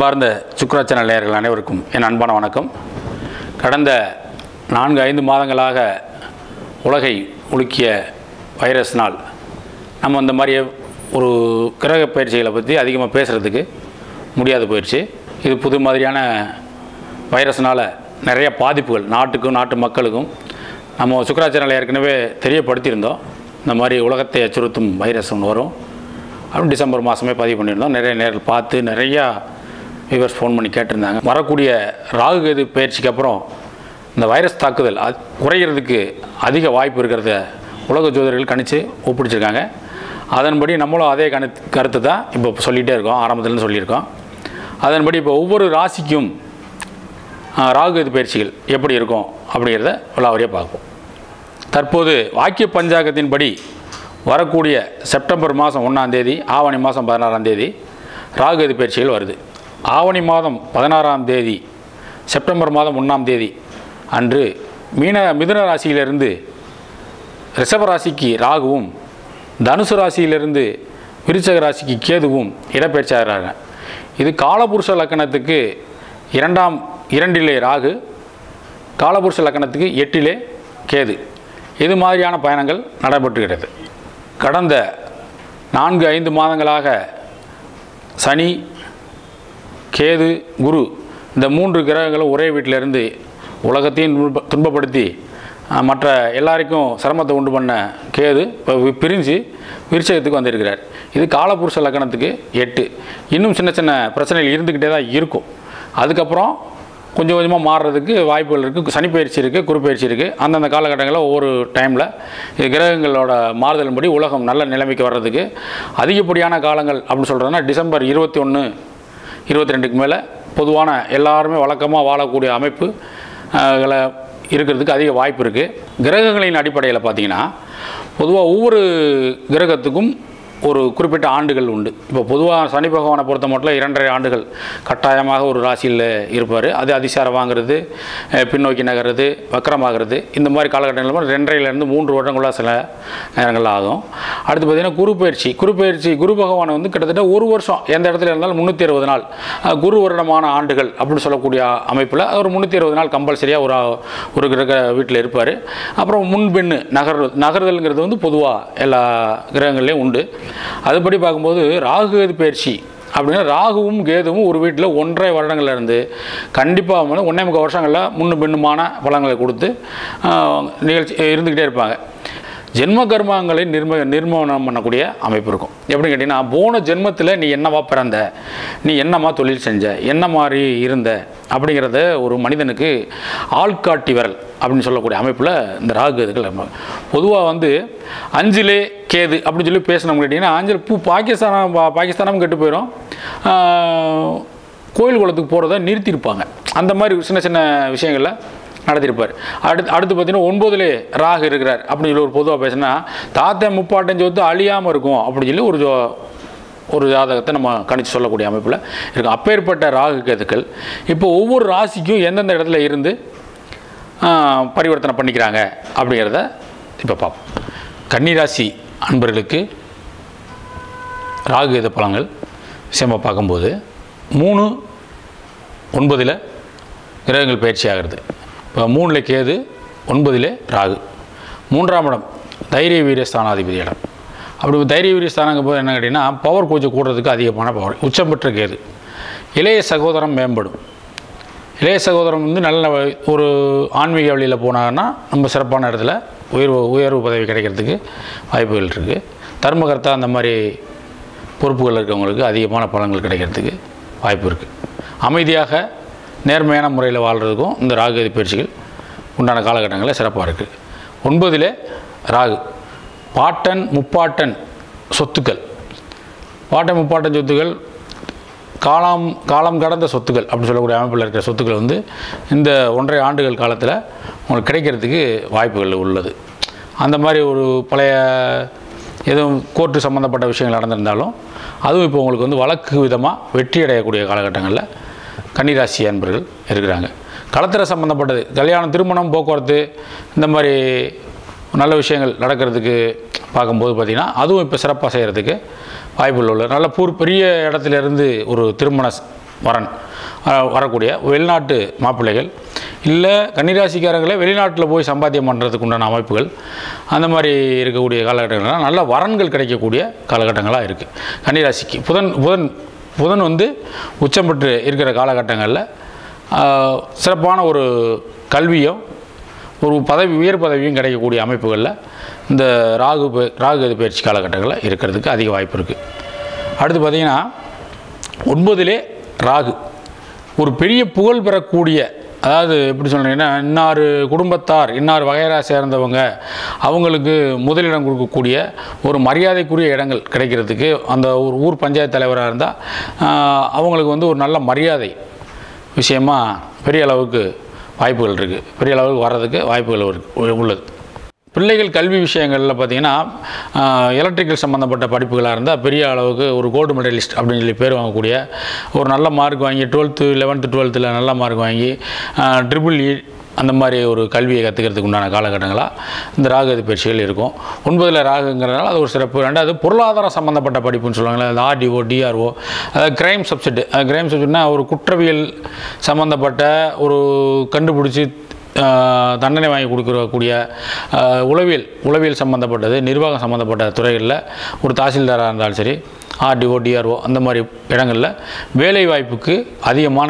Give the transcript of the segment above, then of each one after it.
அன்பார்ந்த சுக்ரா சேனல் நேயர்கள் அனைவருக்கும் என் அன்பான வணக்கம் கடந்த நான்கு ஐந்து மாதங்களாக உலகை உலுக்கிய வைரஸ்னால் நம்ம இந்த மாதிரி ஒரு கிரக பயிற்சிகளை பற்றி அதிகமாக பேசுகிறதுக்கு முடியாது போயிடுச்சு இது புது மாதிரியான வைரஸ்னால் நிறைய பாதிப்புகள் நாட்டுக்கும் நாட்டு மக்களுக்கும் நம்ம சுக்ரா சேனலை ஏற்கனவே தெரியப்படுத்தியிருந்தோம் இந்த மாதிரி உலகத்தை அச்சுறுத்தும் வைரஸ் ஒன்று வரும் அப்படின்னு டிசம்பர் மாதமே பதிவு பண்ணியிருந்தோம் நிறைய நேரில் பார்த்து நிறையா வியூவர்ஸ் ஃபோன் பண்ணி கேட்டிருந்தாங்க வரக்கூடிய ராகு கேது பயிற்சிக்கு அப்புறம் இந்த வைரஸ் தாக்குதல் அது குறைகிறதுக்கு அதிக வாய்ப்பு இருக்கிறத உலக ஜோதிடர்கள் கணிச்சு ஒப்பிடிச்சிருக்காங்க அதன்படி நம்மளும் அதே கணு கருத்து தான் இப்போ சொல்லிகிட்டே இருக்கோம் ஆரம்பத்துலேருந்து சொல்லியிருக்கோம் அதன்படி இப்போ ஒவ்வொரு ராசிக்கும் ஆ, ராகு கேது பயிற்சிகள் எப்படி இருக்கும் அப்படிங்கிறத விளாவரியாக பார்ப்போம் தற்போது வாக்கிய பஞ்சாங்கத்தின்படி வரக்கூடிய செப்டம்பர் மாதம் ஒன்றாம் தேதி ஆவணி மாதம் பதினாறாம் தேதி ராகுகதி பயிற்சிகள் வருது ஆவணி மாதம் பதினாறாம் தேதி செப்டம்பர் மாதம் ஒன்றாம் தேதி அன்று மீன மிதுன ராசியிலிருந்து ரிஷப ராசிக்கு ராகுவும் தனுசு ராசியிலிருந்து விருச்சக ராசிக்கு கேதுவும் இடப்பெயர்ச்சி ஆகிறாங்க இது காலபுருஷ லக்கணத்துக்கு இரண்டாம் இரண்டிலே ராகு காலபுருஷ லக்கணத்துக்கு எட்டிலே கேது இது மாதிரியான பயணங்கள் நடைபெற்றுகிறது கடந்த நான்கு ஐந்து மாதங்களாக சனி கேது குரு இந்த மூன்று கிரகங்களும் ஒரே வீட்டிலிருந்து உலகத்தையும் துன்ப- துன்பப்படுத்தி அஹ், மற்ற எல்லாருக்கும் சிரமத்தை உண்டு பண்ண கேது இப்போ வி- பிரிஞ்சு விருச்சகத்துக்கு வந்திருக்கிறார் இது காலபுருஷ லக்கணத்துக்கு எட்டு இன்னும் சின்ன சின்ன பிரச்சனைகள் இருந்துக்கிட்டே தான் இருக்கும் அதுக்கப்புறம் கொஞ்சம் கொஞ்சமாக மாறுறதுக்கு வாய்ப்புகள் இருக்குது சனி பயிற்சி இருக்குது குரு பயிற்சி இருக்குது அந்தந்த காலகட்டங்களில் ஒவ்வொரு டைமில் இது கிரகங்களோட மாறுதலின்படி உலகம் நல்ல நிலைமைக்கு வர்றதுக்கு அதிகப்படியான காலங்கள் அப்படின்னு சொல்கிறதுனா டிசம்பர் இருபத்தி ஒன்று இருபத்தி ரெண்டுக்கு மேலே பொதுவான எல்லாருமே வழக்கமாக வாழக்கூடிய அமைப்பு அஹ், களை இருக்கிறதுக்கு அதிக வாய்ப்பு இருக்குது கிரகங்களின் அடிப்படையில் பார்த்தீங்கன்னா பொதுவாக ஒவ்வொரு கிரகத்துக்கும் ஒரு குறிப்பிட்ட ஆண்டுகள் உண்டு இப்போ பொதுவாக சனி பகவானை பொறுத்த மட்டும் இரண்டரை ஆண்டுகள் கட்டாயமாக ஒரு ராசியில் இருப்பார் அது அதிசாரம் வாங்குறது அஹ், பின்னோக்கி நகர்றது வக்கரமாகிறது இந்த மாதிரி காலகட்டங்களில் ரெண்டரைலேருந்து மூன்று வருடங்களா சில நேரங்கள் ஆகும் அடுத்து பார்த்திங்கன்னா குரு பயிற்சி குரு பயிற்சி குரு பகவான் வந்து கிட்டத்தட்ட ஒரு வருஷம் எந்த இடத்துல இருந்தாலும் முந்நூற்றி அறுபது நாள் அஹ், குரு வருடமான ஆண்டுகள் அப்படின்னு சொல்லக்கூடிய அமைப்பில் ஒரு முந்நூற்றி அறுபது நாள் கம்பல்சரியாக ஒரு ஒரு கிரக வீட்டில் இருப்பார் அப்புறம் முன்பின்னு நகர் நகர்தல்ங்கிறது வந்து பொதுவாக எல்லா கிரகங்கள்லேயும் உண்டு அதுபடி பார்க்கும்போது ராகு கேது பயிற்சி அப்படின்னா ராகுவும் கேதுவும் ஒரு வீட்டில் ஒன்றரை வருடங்கள்ல இருந்து கண்டிப்பாக வந்து ஒன்றே முக்கால் வருஷங்களில் முன்னு பின்னுமான பலன்களை கொடுத்து ஆஹ், நிகழ்ச்சி இருந்துக்கிட்டே இருப்பாங்க ஜென்ம கர்மங்களை நிர்ம நிர்மூலனம் பண்ணக்கூடிய அமைப்பு இருக்கும் எப்படின்னு கேட்டிங்கன்னா போன ஜென்மத்தில் நீ என்னவா பிறந்த நீ என்னமா தொழில் செஞ்ச என்ன மாதிரி இருந்த அப்படிங்கிறத ஒரு மனிதனுக்கு ஆள்காட்டி விரல் அப்படின்னு சொல்லக்கூடிய அமைப்பில் இந்த ராகு கேதுகள் இருப்பாங்க பொதுவாக வந்து அஞ்சிலே கேது அப்படின்னு சொல்லி பேசணும் கேட்டிங்கன்னா அஞ்சில் பூ பாகிஸ்தானம் பா- பாகிஸ்தானம் கெட்டு போயிடும் ஆஹ், கோயில் குளத்துக்கு போகிறத நிறுத்தியிருப்பாங்க அந்த மாதிரி சின்ன சின்ன விஷயங்களில் நடத்தியிருப்பார் அடுத்து அடுத்து பார்த்தீங்கன்னா ஒன்பதுலே ராகு இருக்கிறார் அப்படின்னு சொல்லி ஒரு பொதுவாக பேசினா தாத்தன் முப்பாட்டன் சொத்து அழியாமல் இருக்கும் அப்படின்னு சொல்லி ஒரு ஜோ ஒரு ஜாதகத்தை நம்ம கணிச்சு சொல்லக்கூடிய அமைப்பில் இருக்கும் அப்பேற்பட்ட ராகு கேதுக்கள் இப்போ ஒவ்வொரு ராசிக்கும் எந்தெந்த இடத்துல இருந்து ஆஹ், பரிவர்த்தனை பண்ணிக்கிறாங்க அப்படிங்கிறத இப்போ பார்ப்போம் கன்னிராசி அன்பர்களுக்கு ராகு கேது பலங்கள் விஷயமாக பார்க்கும்போது மூணு ஒன்பதில் கிரகங்கள் பயிற்சி ஆகிறது இப்போ மூணில் கேது ஒன்பதில் ராகு மூன்றாம் இடம் தைரிய வீரிய ஸ்தானாதிபதி இடம் அப்படி தைரிய வீரிய ஸ்தானங்க போது என்ன கேட்டிங்கன்னா பவர் கொஞ்சம் கூடுறதுக்கு அதிகமான பவர் உச்சம் பெற்ற கேது இளைய சகோதரம் மேம்படும் இளைய சகோதரம் வந்து நல்ல வ- ஒரு ஆன்மீக வழியில் போனாங்கன்னா நம்ம சிறப்பான இடத்துல உயர்வு உயர்வு பதவி கிடைக்கிறதுக்கு வாய்ப்புகள் இருக்குது தர்மகர்த்தா அந்த மாதிரி பொறுப்புகள் இருக்கவங்களுக்கு அதிகமான பலன்கள் கிடைக்கிறதுக்கு வாய்ப்பு இருக்குது அமைதியாக நேர்மையான முறையில் வாழ்கிறதுக்கும் இந்த ராகு பயிற்சிகள் உண்டான காலகட்டங்களில் சிறப்பாக இருக்குது ஒன்பதிலே ராகு பாட்டன் முப்பாட்டன் சொத்துக்கள் பாட்டன் முப்பாட்டன் சொத்துக்கள் காலம் காலம் கடந்த சொத்துக்கள் அப்படின்னு சொல்லக்கூடிய அமைப்பில் இருக்கிற சொத்துக்கள் வந்து இந்த ஒன்றரை ஆண்டுகள் காலத்தில் உங்களுக்கு கிடைக்கிறதுக்கு வாய்ப்புகள் உள்ளது அந்த மாதிரி ஒரு பழைய எதுவும் கோர்ட்டு சம்மந்தப்பட்ட விஷயங்கள் நடந்திருந்தாலும் அதுவும் இப்போ உங்களுக்கு வந்து வழக்கு விதமாக வெற்றி அடையக்கூடிய காலகட்டங்களில் கன்னிராசி அன்பர்கள் இருக்கிறாங்க களத்திர சம்மந்தப்பட்டது கல்யாணம் திருமணம் போக்குவரத்து இந்த மாதிரி நல்ல விஷயங்கள் நடக்கிறதுக்கு பார்க்கும்போது பார்த்திங்கன்னா அதுவும் இப்போ சிறப்பாக செய்கிறதுக்கு வாய்ப்புகள் உள்ள நல்ல பூர் பெரிய இடத்துல இருந்து ஒரு திருமண ஸ்- வரன் அஹ், வரக்கூடிய வெளிநாட்டு மாப்பிள்ளைகள் இல்லை கன்னிராசிக்காரங்களே வெளிநாட்டில் போய் சம்பாத்தியம் பண்ணுறதுக்கு உண்டான அமைப்புகள் அந்த மாதிரி இருக்கக்கூடிய காலகட்டங்கள்லாம் நல்ல வரன்கள் கிடைக்கக்கூடிய காலகட்டங்களாக இருக்குது கன்னிராசிக்கு புதன் புதன் புதன் வந்து உச்சம் பெற்று இருக்கிற காலகட்டங்களில் ஆஹ், சிறப்பான ஒரு கல்வியும் ஒரு பதவி உயர் பதவியும் கிடைக்கக்கூடிய அமைப்புகளில் இந்த ராகு பே- ராகு இது பயிற்சி காலகட்டங்களில் இருக்கிறதுக்கு அதிக வாய்ப்பு இருக்குது அடுத்து பார்த்திங்கன்னா ஒன்பதிலே ராகு ஒரு பெரிய புகழ் பெறக்கூடிய அதாவது எப்படி சொல்கிறீங்கன்னா இன்னாறு குடும்பத்தார் இன்னார் வகையரா சேர்ந்தவங்க அவங்களுக்கு முதலிடம் கொடுக்கக்கூடிய ஒரு மரியாதைக்குரிய இடங்கள் கிடைக்கிறதுக்கு அந்த ஒரு ஊர் பஞ்சாயத்து தலைவராக இருந்தால் அவங்களுக்கு வந்து ஒரு நல்ல மரியாதை விஷயமா பெரிய அளவுக்கு வாய்ப்புகள் இருக்குது பெரிய அளவுக்கு வர்றதுக்கு வாய்ப்புகள் இருக்கு- உள்ளது பிள்ளைகள் கல்வி விஷயங்களில் பார்த்தீங்கன்னா எலக்ட்ரிக்கல் சம்மந்தப்பட்ட படிப்புகளாக இருந்தால் பெரிய அளவுக்கு ஒரு கோல்டு மெடலிஸ்ட் அப்படின்னு சொல்லி பேர் வாங்கக்கூடிய ஒரு நல்ல மார்க் வாங்கி டுவெல்த்து லெவன்த்து டுவெல்த்தில் நல்ல மார்க் வாங்கி ட்ரிபிள் இ அந்த மாதிரி ஒரு கல்வியை கற்றுக்கிறதுக்கு உண்டான காலகட்டங்களாக இந்த ராகு பயிற்சிகள் இருக்கும் ஒன்பதில் ராகுங்கிறதுனால அது ஒரு சிறப்பு ரெண்டாவது பொருளாதாரம் சம்மந்தப்பட்ட படிப்புன்னு சொல்லுவாங்களே அந்த ஆர்டிஓ டிஆர்ஓ அதாவது கிரைம் சப்ஜெக்ட் கிரைம் சப்ஜெக்ட்னா ஒரு குற்றவியல் சம்மந்தப்பட்ட ஒரு கண்டுபிடிச்சி ஆஹ் தண்டனை வாங்கி கொடுக்கக்கூடிய ஆஹ் உளவியல் உளவியல் சம்மந்தப்பட்டது நிர்வாகம் சம்மந்தப்பட்ட துறைகளில் ஒரு தாசில்தாராக இருந்தாலும் சரி ஆர்டிஓ டிஆர்ஓ அந்த மாதிரி இடங்களில் வேலை வாய்ப்புக்கு அதிகமான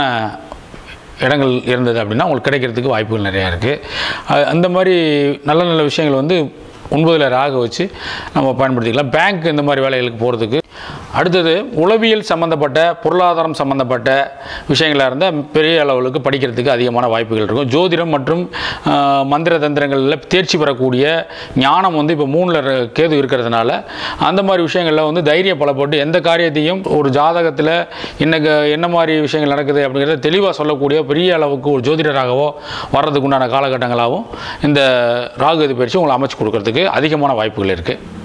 இடங்கள் இருந்தது அப்படின்னா உங்களுக்கு கிடைக்கிறதுக்கு வாய்ப்புகள் நிறையா இருக்குது அந்த மாதிரி நல்ல நல்ல விஷயங்கள் வந்து ஒன்பதில் ராக வச்சு நம்ம பயன்படுத்திக்கலாம் பேங்க் இந்த மாதிரி வேலைகளுக்கு போகிறதுக்கு அடுத்தது உளவியல் சம்மந்தப்பட்ட பொருளாதாரம் சம்மந்தப்பட்ட விஷயங்களாக இருந்தால் பெரிய அளவுக்கு படிக்கிறதுக்கு அதிகமான வாய்ப்புகள் இருக்கும் ஜோதிடம் மற்றும் ஆஹ், மந்திர தந்திரங்களில் தேர்ச்சி பெறக்கூடிய ஞானம் வந்து இப்போ மூணில் கேது இருக்கிறதுனால அந்த மாதிரி விஷயங்களில் வந்து தைரியம் பலப்பட்டு எந்த காரியத்தையும் ஒரு ஜாதகத்தில் இன்னைக்கு என்ன மாதிரி விஷயங்கள் நடக்குது அப்படிங்கிறத தெளிவாக சொல்லக்கூடிய பெரிய அளவுக்கு ஒரு ஜோதிடராகவோ வர்றதுக்கு உண்டான காலகட்டங்களாகவும் இந்த ராகு இது பயிற்சி உங்களை அமைச்சு கொடுக்கறதுக்கு அதிகமான வாய்ப்புகள் இருக்குது